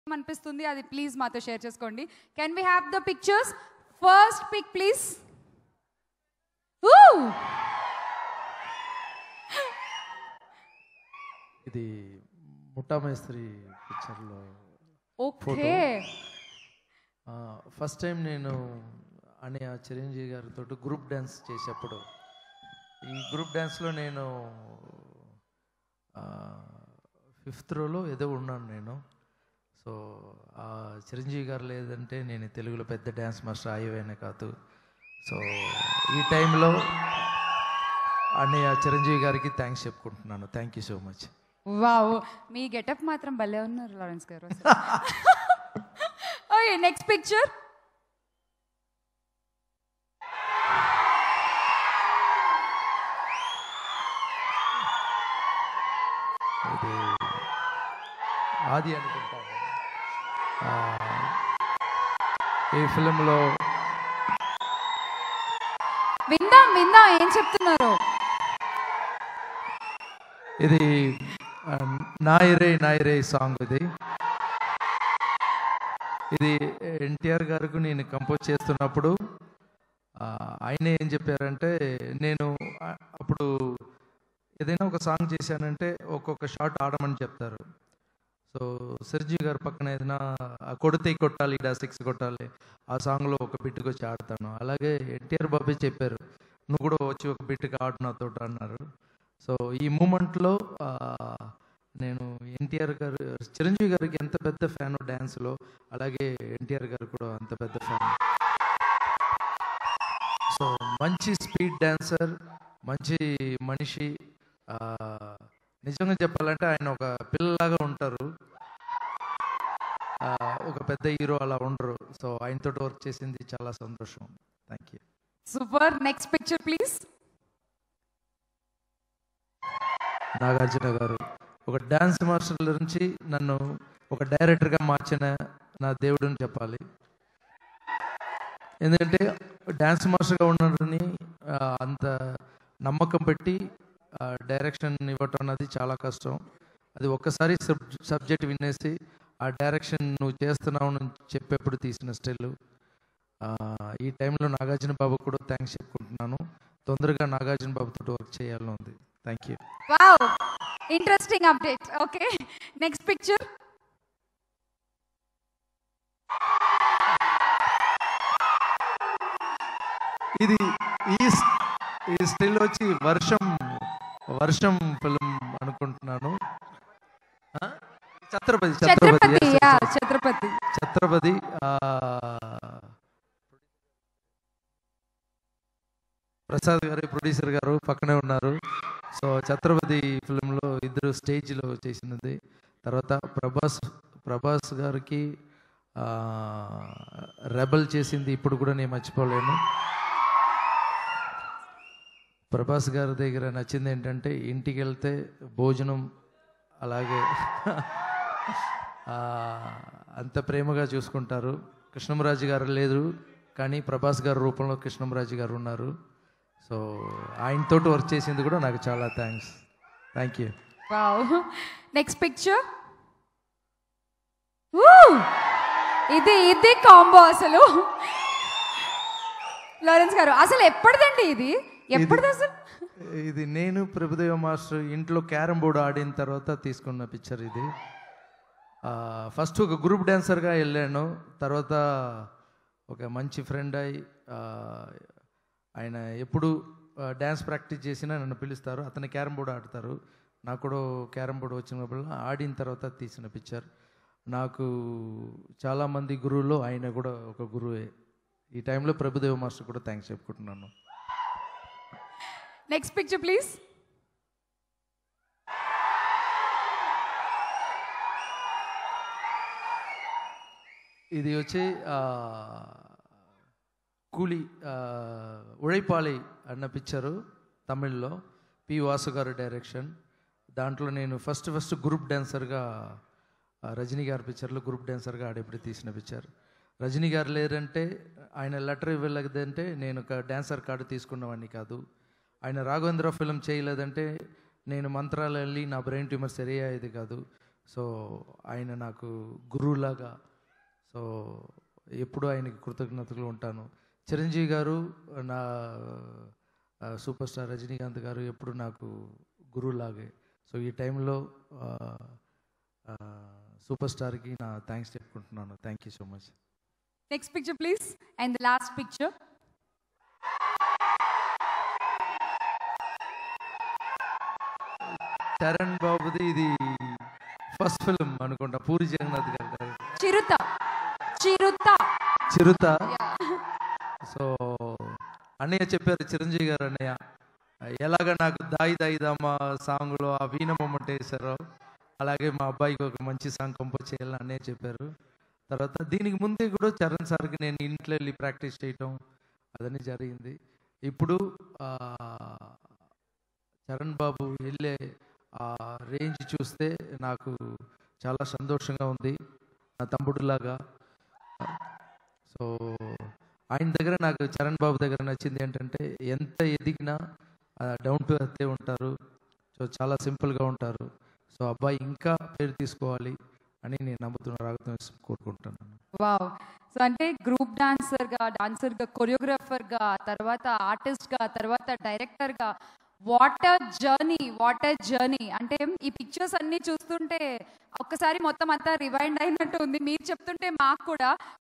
అనిపిస్తుంది అది ప్లీజ్ మాతో షేర్ చేసుకోండి can we have the pictures first pic please ఇది ముఠామేస్త్రి పిక్చర్లో ఓకే ఫస్ట్ టైం నేను అని ఆ చిరంజీవి గారితో గ్రూప్ డ్యాన్స్ చేసేప్పుడు ఈ గ్రూప్ డ్యాన్స్లో నేను ఫిఫ్త్ రోలో ఏదో ఉన్నాను నేను సో ఆ చిరంజీవి గారు లేదంటే నేను తెలుగులో పెద్ద డ్యాన్స్ మాస్టర్ అయ్యేవానే కాదు సో ఈ టైంలో అన్నయ్య చిరంజీవి గారికి థ్యాంక్స్ చెప్పుకుంటున్నాను thank you so much wow మీ గెటప్ మాత్రం భలే ఉన్నారు లారెన్స్ గారు ఓకే నెక్స్ట్ పిక్చర్ ఇది ఆది అనుకుంటాను ఆ, ఈ ఫిలింలో విందాం విందాం ఏం చెప్తున్నారు ఇది ఆ, నాయరే నాయరే సాంగ్ ఇది ఇది ఎన్టీఆర్ గారికి నేను కంపోజ్ చేస్తున్నప్పుడు ఆ, ఆయన ఏం చెప్పారంటే నేను ఆ, అప్పుడు ఏదైనా ఒక సాంగ్ చేశానంటే ఒక్కొక్క షాట్ ఆడమని చెప్తారు సో సిర్జీ గారు పక్కన ఏదైనా ఆ కొడితే కొట్టాలి ఇడా సిక్స్ కొట్టాలి ఆ సాంగ్లో ఒక బిట్టుకు వచ్చి ఆడతాను అలాగే ఎన్టీఆర్ బాబే చెప్పారు నువ్వు కూడా వచ్చి ఒక బిట్టుకి ఆడు నాతో అన్నారు సో ఈ మూమెంట్లో నేను ఎన్టీఆర్ గారు చిరంజీవి గారికి ఎంత పెద్ద ఫ్యాన్ డ్యాన్స్లో అలాగే ఎన్టీఆర్ గారు కూడా అంత పెద్ద ఫ్యాన్ సో మంచి స్పీడ్ డాన్సర్ మంచి మనిషి ఆ, నిజంగా చెప్పాలంటే ఆయన ఒక పిల్లలాగా ఉంటారు ఆ, ఒక పెద్ద హీరో అలా ఉండరు సో ఆయనతో వర్క్ చేసింది చాలా సంతోషం thank you super next picture please Nagarjuna గారు ఒక డ్యాన్స్ మాస్టర్ నుంచి నన్ను ఒక డైరెక్టర్గా మార్చిన నా దేవుడిని చెప్పాలి ఎందుకంటే డ్యాన్స్ మాస్టర్గా ఉన్నారని ఆ, అంత నమ్మకం పెట్టి డైరెక్షన్ ఇవ్వటం అన్నది చాలా కష్టం అది ఒక్కసారి సబ్ సబ్జెక్ట్ వినేసి ఆ డైరెక్షన్ నువ్వు చేస్తున్నావు అని చెప్పేప్పుడు తీసిన స్టిల్ ఈ టైంలో నాగార్జున బాబు కూడా థ్యాంక్స్ చెప్పుకుంటున్నాను తొందరగా నాగార్జున బాబుతో వర్క్ చేయాలని ఉంది thank you wow interesting update okay next picture ఇది ఈ స్- ఈ స్టిల్ వచ్చి వర్షం వర్షం ఫిలిం అనుకుంటున్నాను ఆ? Chhatrapati Chhatrapati Chhatrapati yes, yeah yes, yes. Chhatrapati Chhatrapati ఆ, ప్రసాద్ గారు ప్రొడ్యూసర్ గారు పక్కనే ఉన్నారు సో ఛత్రపతి ఫిలింలో ఇద్దరు స్టేజ్లో చేసినది తర్వాత ప్రభాస్ ప్రభాస్ గారికి ఆ, రెబల్ చేసింది ఇప్పుడు కూడా నేను మర్చిపోలేను ప్రభాస్ గారి దగ్గర నచ్చింది ఏంటంటే ఇంటికి వెళ్తే భోజనం అలాగే ఆ, అంత ప్రేమగా చూసుకుంటారు కృష్ణమరాజు గారు లేదు కానీ ప్రభాస్ గారి రూపంలో కృష్ణమరాజు గారు ఉన్నారు సో ఆయనతోటి వర్క్ చేసింది కూడా నాకు చాలా thanks thank you wow next picture ఇది ఇది కాంబో అసలు లారెన్స్ గారు అసలు ఎప్పటిదండి ఇది ఎప్పటిది అసలు ఇది నేను ప్రభుదేవ మాస్టర్ ఇంట్లో క్యారమ్ బోర్డు ఆడిన తర్వాత తీసుకున్న పిక్చర్ ఇది ఫస్ట్ ఒక గ్రూప్ డాన్సర్గా వెళ్ళాను తర్వాత ఒక మంచి ఫ్రెండ్ అయి ఆ, ఆయన ఎప్పుడు డ్యాన్స్ ప్రాక్టీస్ చేసినా నన్ను పిలుస్తారు అతను క్యారమ్ బోర్డు ఆడతారు నాకు కూడా క్యారమ్ బోర్డు వచ్చినప్పుడు ఆడిన తర్వాత తీసిన పిక్చర్ నాకు చాలామంది గురువులో ఆయన కూడా ఒక గురువే ఈ టైంలో ప్రభుదేవ మాస్టర్ కూడా థ్యాంక్స్ చెప్పుకుంటున్నాను నెక్స్ట్ పిక్చర్ ప్లీజ్ ఇది వచ్చి ఆ, కూలి ఆ, ఉழைపాలి అన్న పిక్చరు తమిళ్లో పి వాసు గారు డైరెక్షన్ దాంట్లో నేను ఫస్ట్ ఫస్ట్ గ్రూప్ డాన్సర్గా ఆ, రజనీ గారి పిక్చర్లో గ్రూప్ డాన్సర్గా ఆడేప్పుడు తీసిన పిక్చర్ రజనీ గారు లేరంటే ఆయన లెటర్ ఇవ్వలేదంటే నేను ఒక డాన్సర్ కార్డు తీసుకున్నవాడిని కాదు ఆయన రాఘవేంద్ర ఫిలిం చేయలేదంటే నేను మంత్రాలు వెళ్ళి నా బ్రెయిన్ ట్యూమర్ సరి అయ్యేది కాదు సో ఆయన నాకు గురువులాగా సో ఎప్పుడు ఆయనకి కృతజ్ఞతలు ఉంటాను చిరంజీవి గారు నా ఆ, సూపర్ స్టార్ రజనీకాంత్ గారు ఎప్పుడు నాకు గురువులాగే సో ఈ టైంలో ఆ, ఆ, సూపర్ స్టార్కి నా థ్యాంక్స్ చెప్పుకుంటున్నాను thank you so much next picture please and the last picture Charan బాబుది ఇది ఫస్ట్ ఫిల్మ్ అనుకుంటా పూరి జగన్నాథ్ గారి చిరుత చిరుత చిరుత సో అన్నయ్య చెప్పారు చిరంజీవి గారు అన్నయ్య ఎలాగ నాకు దాయి దాయి దామా సాంగ్లో ఆ వీణ మొమెంట్ వేశారో అలాగే మా అబ్బాయికి ఒక మంచి సాంగ్ కంపోజ్ చేయాలని అన్నయ్య చెప్పారు తర్వాత దీనికి ముందే కూడా చరణ్ సార్కి నేను ఇంట్లో వెళ్ళి ప్రాక్టీస్ చేయటం అదన్నీ జరిగింది ఇప్పుడు ఆ, చరణ్ బాబు వెళ్ళే ఆ రేంజ్ చూస్తే నాకు చాలా సంతోషంగా ఉంది నా తమ్ముడులాగా సో ఆయన దగ్గర నాకు చరణ్ బాబు దగ్గర నచ్చింది ఏంటంటే ఎంత ఎదిగినా డౌన్ టు ఎర్తే ఉంటారు సో చాలా సింపుల్గా ఉంటారు సో అబ్బాయి ఇంకా పేరు తీసుకోవాలి అని నేను నమ్ముతున్న రాగతం కోరుకుంటున్నాను వావ్ సో అంటే గ్రూప్ డాన్సర్ గా డాన్సర్ గా కొరియోగ్రాఫర్ గా తర్వాత ఆర్టిస్ట్ గా తర్వాత డైరెక్టర్ గా what a journey what a journey అంటే ఈ పిక్చర్స్ అన్ని చూస్తుంటే ఒక్కసారి మొత్తం అంతా రివైండ్ అయినట్టు ఉంది మీరు చెప్తుంటే మాకు కూడా